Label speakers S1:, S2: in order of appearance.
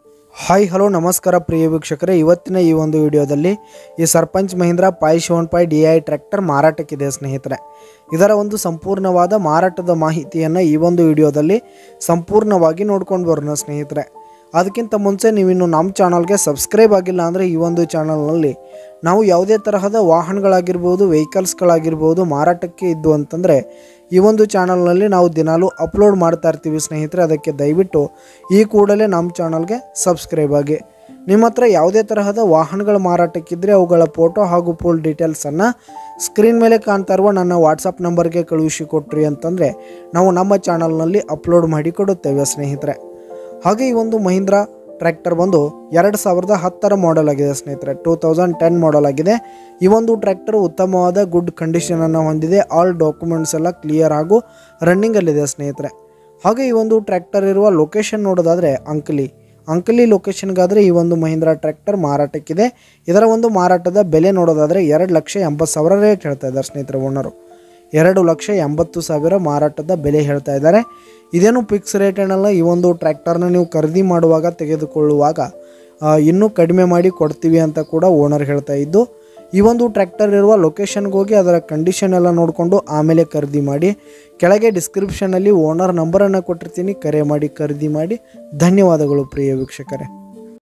S1: hi hello ನಮಸ್ಕಾರ ಪ್ರಿಯ ವೀಕ್ಷಕರೇ ಇವತ್ತಿನ ಈ ಒಂದು ವಿಡಿಯೋದಲ್ಲಿ ಈ Sarpanch Mahindra five seven five D I tractor ಮಾರಾಟಕ್ಕಿದೆ ಸ್ನೇಹಿತರೆ ಇದರ ಒಂದು ಸಂಪೂರ್ಣವಾದ ಮಾರಾಟದ ಮಾಹಿತಿಯನ್ನು ಈ ಒಂದು ವಿಡಿಯೋದಲ್ಲಿ ಸಂಪೂರ್ಣವಾಗಿ ನೋಡ್ಕೊಂಡು ಬರೋಣ ಸ್ನೇಹಿತರೆ ಅದಕ್ಕಿಂತ ಮುಂಚೆ ನೀವಿನ್ನು ನಮ್ಮ ಚಾನಲ್ಗೆ ಸಬ್ಸ್ಕ್ರೈಬ್ ಆಗಿಲ್ಲ ಅಂದರೆ ಈ ಒಂದು ಚಾನಲ್ನಲ್ಲಿ ನಾವು ಯಾವುದೇ ತರಹದ ವಾಹನಗಳಾಗಿರ್ಬೋದು ವೆಹಿಕಲ್ಸ್ಗಳಾಗಿರ್ಬೋದು ಮಾರಾಟಕ್ಕೆ ಇದ್ದು ಅಂತಂದರೆ ಈ ಒಂದು ಚಾನಲ್ನಲ್ಲಿ ನಾವು ದಿನಾಲೂ ಅಪ್ಲೋಡ್ ಮಾಡ್ತಾ ಇರ್ತೀವಿ ಸ್ನೇಹಿತರೆ ಅದಕ್ಕೆ ದಯವಿಟ್ಟು ಈ ಕೂಡಲೇ ನಮ್ಮ ಚಾನಲ್ಗೆ ಸಬ್ಸ್ಕ್ರೈಬ್ ಆಗಿ ನಿಮ್ಮ ಹತ್ರ ಯಾವುದೇ ತರಹದ ವಾಹನಗಳ ಮಾರಾಟಕ್ಕಿದ್ದರೆ ಅವುಗಳ ಫೋಟೋ ಹಾಗೂ ಫುಲ್ ಡೀಟೇಲ್ಸನ್ನು ಸ್ಕ್ರೀನ್ ಮೇಲೆ ಕಾಣ್ತಾ ಇರುವ ನನ್ನ ವಾಟ್ಸಪ್ ನಂಬರ್ಗೆ ಕಳುಹಿಸಿ ಕೊಟ್ರಿ ಅಂತಂದರೆ ನಾವು ನಮ್ಮ ಚಾನಲ್ನಲ್ಲಿ ಅಪ್ಲೋಡ್ ಮಾಡಿ ಕೊಡುತ್ತೇವೆ ಸ್ನೇಹಿತರೆ ಹಾಗೆ ಈ ಒಂದು ಮಹೀಂದ್ರ ಟ್ರ್ಯಾಕ್ಟರ್ ಬಂದು ಎರಡು ಸಾವಿರದ ಹತ್ತರ ಮಾಡೆಲ್ ಆಗಿದೆ ಸ್ನೇಹಿತರೆ ಟೂ ತೌಸಂಡ್ ಟೆನ್ ಮಾಡೆಲ್ ಆಗಿದೆ ಈ ಒಂದು ಟ್ರ್ಯಾಕ್ಟರ್ ಉತ್ತಮವಾದ ಗುಡ್ ಕಂಡೀಷನನ್ನು ಹೊಂದಿದೆ ಆಲ್ ಡಾಕ್ಯುಮೆಂಟ್ಸ್ ಎಲ್ಲ ಕ್ಲಿಯರ್ ಹಾಗೂ ರನ್ನಿಂಗಲ್ಲಿದೆ ಸ್ನೇಹಿತರೆ ಹಾಗೆ ಈ ಒಂದು ಟ್ರ್ಯಾಕ್ಟರ್ ಇರುವ ಲೊಕೇಶನ್ ನೋಡೋದಾದರೆ ಅಂಕಲಿ ಅಂಕಲಿ ಲೊಕೇಶನ್ಗಾದರೆ ಈ ಒಂದು ಮಹೀಂದ್ರ ಟ್ರ್ಯಾಕ್ಟರ್ ಮಾರಾಟಕ್ಕಿದೆ ಇದರ ಒಂದು ಮಾರಾಟದ ಬೆಲೆ ನೋಡೋದಾದರೆ ಎರಡು ಲಕ್ಷ ಎಂಬತ್ತು ಸಾವಿರ ರೇಟ್ ಹೇಳ್ತಾ ಇದ್ದಾರೆ ಸ್ನೇಹಿತರೆ ಓನರು ಎರಡು ಲಕ್ಷ ಎಂಬತ್ತು ಸಾವಿರ ಮಾರಾಟದ ಬೆಲೆ ಹೇಳ್ತಾ ಇದ್ದಾರೆ ಇದೇನು ಫಿಕ್ಸ್ ರೇಟ್ ಏನಲ್ಲ ಈ ಒಂದು ಟ್ರ್ಯಾಕ್ಟರ್ನ ನೀವು ಖರೀದಿ ಮಾಡುವಾಗ ತೆಗೆದುಕೊಳ್ಳುವಾಗ ಆ, ಇನ್ನೂ ಕಡಿಮೆ ಮಾಡಿ ಕೊಡ್ತೀವಿ ಅಂತ ಕೂಡ ಓನರ್ ಹೇಳ್ತಾ ಇದ್ದು ಈ ಒಂದು ಟ್ರ್ಯಾಕ್ಟರ್ ಇರುವ ಲೊಕೇಶನ್ಗೆ ಹೋಗಿ ಅದರ ಕಂಡೀಷನ್ ಎಲ್ಲ ನೋಡಿಕೊಂಡು ಆಮೇಲೆ ಖರೀದಿ ಮಾಡಿ ಕೆಳಗೆ ಡಿಸ್ಕ್ರಿಪ್ಷನಲ್ಲಿ ಓನರ್ ನಂಬರನ್ನು ಕೊಟ್ಟಿರ್ತೀನಿ ಕರೆ ಮಾಡಿ ಖರೀದಿ ಮಾಡಿ ಧನ್ಯವಾದಗಳು ಪ್ರಿಯ ವೀಕ್ಷಕರೇ